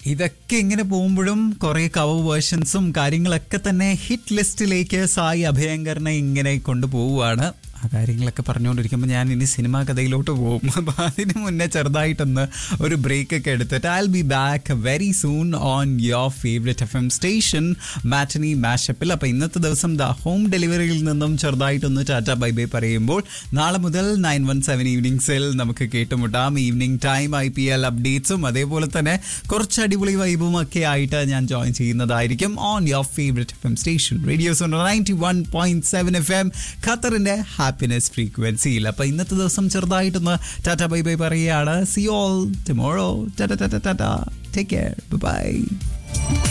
ഇതൊക്കെ ഇങ്ങനെ പോകുമ്പോഴും കുറെ കവർ വേർഷൻസും കാര്യങ്ങളൊക്കെ തന്നെ ഹിറ്റ് ലിസ്റ്റിലേക്ക് സായി അഭയങ്കരനെ ഇങ്ങനെ കൊണ്ടുപോവുകയാണ് ആ കാര്യങ്ങളൊക്കെ പറഞ്ഞുകൊണ്ടിരിക്കുമ്പോൾ ഞാൻ ഇനി സിനിമാ കഥയിലോട്ട് പോകും അപ്പോൾ അതിന് മുന്നേ ചെറുതായിട്ടൊന്ന് ഒരു ബ്രേക്ക് ഒക്കെ എടുത്തിട്ട് I be back very soon on your favourite F M station matinee മാഷപ്പിൽ അപ്പോൾ ഇന്നത്തെ ദിവസം ദ ഹോം ഡെലിവറിയിൽ നിന്നും ചെറുതായിട്ടൊന്ന് ടാറ്റ ബൈ ബൈ പറയുമ്പോൾ നാളെ മുതൽ നയൻ വൺ സെവൻ ഈവനിങ്സിൽ നമുക്ക് കേട്ടുമുട്ടാം evening time I P L അപ്ഡേറ്റ്സും അതേപോലെ തന്നെ കുറച്ച് അടിപൊളി വൈബും ഒക്കെ ആയിട്ട് ഞാൻ ജോയിൻ ചെയ്യുന്നതായിരിക്കും on your favourite F M station radios ninety one point seven F M ഖത്തറിന്റെ ഹാപ്പിനെസ് ഫ്രീക്വൻസിയിൽ അപ്പൊ ഇന്നത്തെ ദിവസം ചെറുതായിട്ടൊന്ന് ടാറ്റ ബൈ ബൈ പറയുകയാണ് see all tomorrow tata tata tata take care by